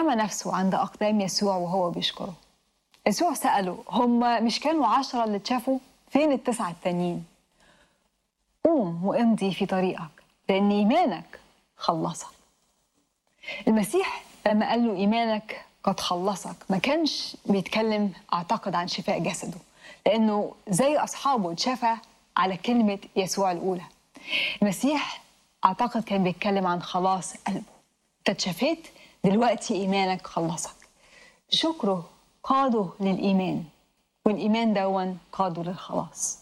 رمى نفسه عند أقدام يسوع وهو بيشكره يسوع سأله هم مش كانوا عشرة اللي اتشافوا فين التسعة التانيين قوم وامضي في طريقك لأن إيمانك خلصك المسيح لما قال له إيمانك قد خلصك ما كانش بيتكلم أعتقد عن شفاء جسده لأنه زي أصحابه اتشافى على كلمة يسوع الأولى المسيح أعتقد كان بيتكلم عن خلاص قلبه أنت اتشفيت دلوقتي إيمانك خلصك شكره قاده للإيمان والإيمان دون قاده للخلاص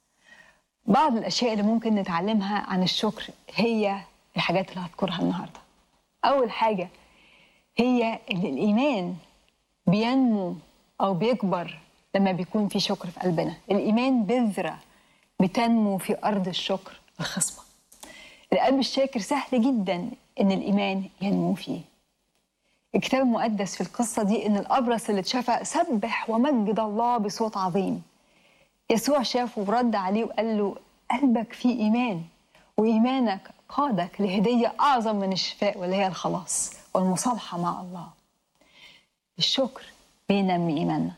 بعض الأشياء اللي ممكن نتعلمها عن الشكر هي الحاجات اللي هذكرها النهاردة أول حاجة هي إن الإيمان بينمو أو بيكبر لما بيكون في شكر في قلبنا الإيمان بذرة بتنمو في أرض الشكر الخصبة القلب الشاكر سهل جدا إن الإيمان ينمو فيه الكتاب المقدس في القصة دي إن الأبرص اللي اتشفى سبح ومجد الله بصوت عظيم يسوع شافه ورد عليه وقال له قلبك فيه إيمان وإيمانك قادك لهدية أعظم من الشفاء واللي هي الخلاص والمصالحة مع الله الشكر بينمي إيماننا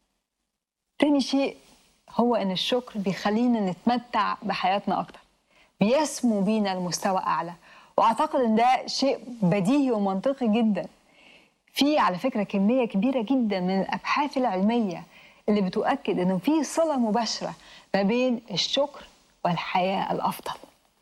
تاني شيء هو إن الشكر بيخلينا نتمتع بحياتنا أكتر بيسمو بينا لمستوى أعلى وأعتقد إن ده شيء بديهي ومنطقي جدا في على فكرة كمية كبيرة جدا من الأبحاث العلمية اللي بتؤكد إنه في صلة مباشرة ما بين الشكر والحياة الأفضل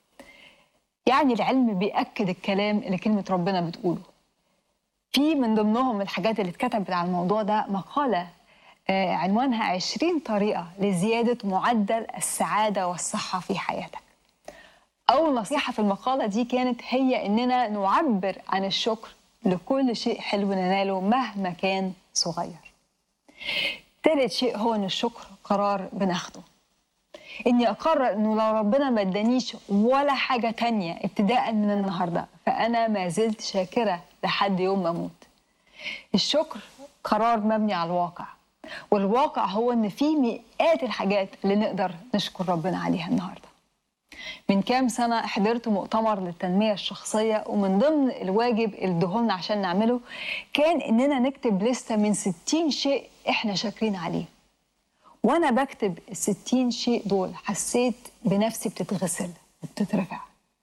يعني العلم بيأكد الكلام اللي كلمة ربنا بتقوله في من ضمنهم الحاجات اللي اتكتبت على الموضوع ده مقالة آه، عنوانها 20 طريقة لزيادة معدل السعادة والصحة في حياتك أول نصيحة في المقالة دي كانت هي إننا نعبر عن الشكر لكل شيء حلو نناله مهما كان صغير تالت شيء هو إن الشكر قرار بناخده إني أقرر إنه لو ربنا ما ادانيش ولا حاجة تانية ابتداء من النهاردة فأنا ما زلت شاكرة لحد يوم ما أموت الشكر قرار مبني على الواقع والواقع هو إن في مئات الحاجات اللي نقدر نشكر ربنا عليها النهارده من كام سنة حضرت مؤتمر للتنمية الشخصية ومن ضمن الواجب اللي ادهولنا عشان نعمله كان إننا نكتب لستة من 60 شيء إحنا شاكرين عليه وأنا بكتب ال 60 شيء دول حسيت بنفسي بتتغسل وبتترفع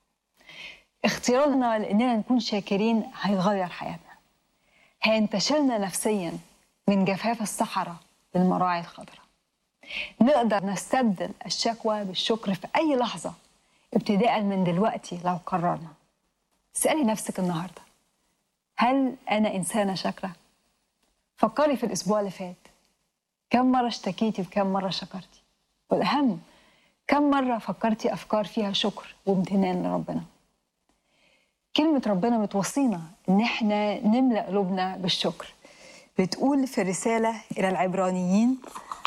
اختيارنا لأننا نكون شاكرين هيغير حياتنا هينتشلنا نفسيا من جفاف الصحراء للمراعي الخضراء نقدر نستبدل الشكوى بالشكر في أي لحظة ابتداء من دلوقتي لو قررنا اسألي نفسك النهاردة هل أنا إنسانة شاكرة؟ فكري في الأسبوع اللي فات كم مرة اشتكيتي وكم مرة شكرتي والأهم كم مرة فكرتي أفكار فيها شكر وامتنان لربنا كلمة ربنا بتوصينا إن إحنا نملأ قلوبنا بالشكر بتقول في الرسالة إلى العبرانيين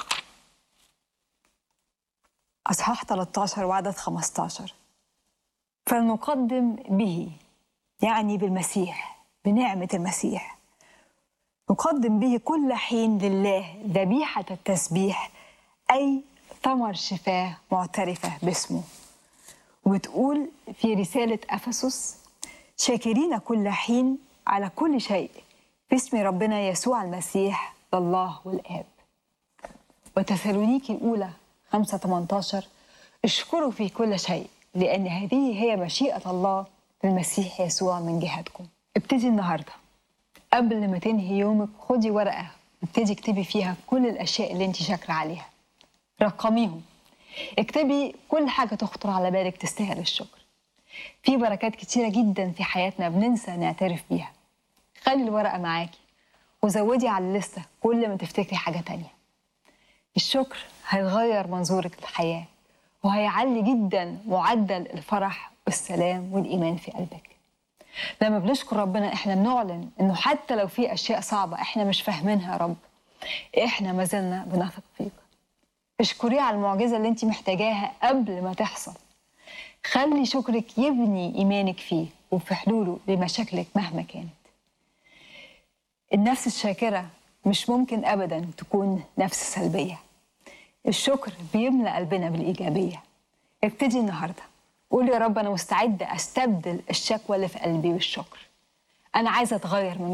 أصحاح 13 وعدد 15 فلنقدم به يعني بالمسيح بنعمة المسيح نقدم به كل حين لله ذبيحة التسبيح أي ثمر شفاه معترفة باسمه وتقول في رسالة أفسس شاكرين كل حين على كل شيء باسم ربنا يسوع المسيح لله والآب وتسالونيكي الأولى 5 18 اشكروا في كل شيء لأن هذه هي مشيئة الله في المسيح يسوع من جهتكم ابتدي النهاردة قبل ما تنهي يومك خدي ورقة وابتدي اكتبي فيها كل الأشياء اللي انت شاكرة عليها رقميهم اكتبي كل حاجة تخطر على بالك تستاهل الشكر في بركات كتيرة جدا في حياتنا بننسى نعترف بيها خلي الورقة معاكي وزودي على الليستة كل ما تفتكري حاجة تانية الشكر هيغير منظورك للحياة وهيعلي جدا معدل الفرح والسلام والإيمان في قلبك لما بنشكر ربنا احنا بنعلن انه حتى لو في اشياء صعبة احنا مش فاهمينها يا رب احنا ما زلنا بنثق فيك اشكريه على المعجزة اللي انت محتاجاها قبل ما تحصل خلي شكرك يبني ايمانك فيه وفي حلوله لمشاكلك مهما كانت النفس الشاكرة مش ممكن أبدا تكون نفس سلبية الشكر بيملأ قلبنا بالإيجابية ابتدي النهاردة قول يا رب أنا مستعدة أستبدل الشكوى اللي في قلبي بالشكر أنا عايزة أتغير من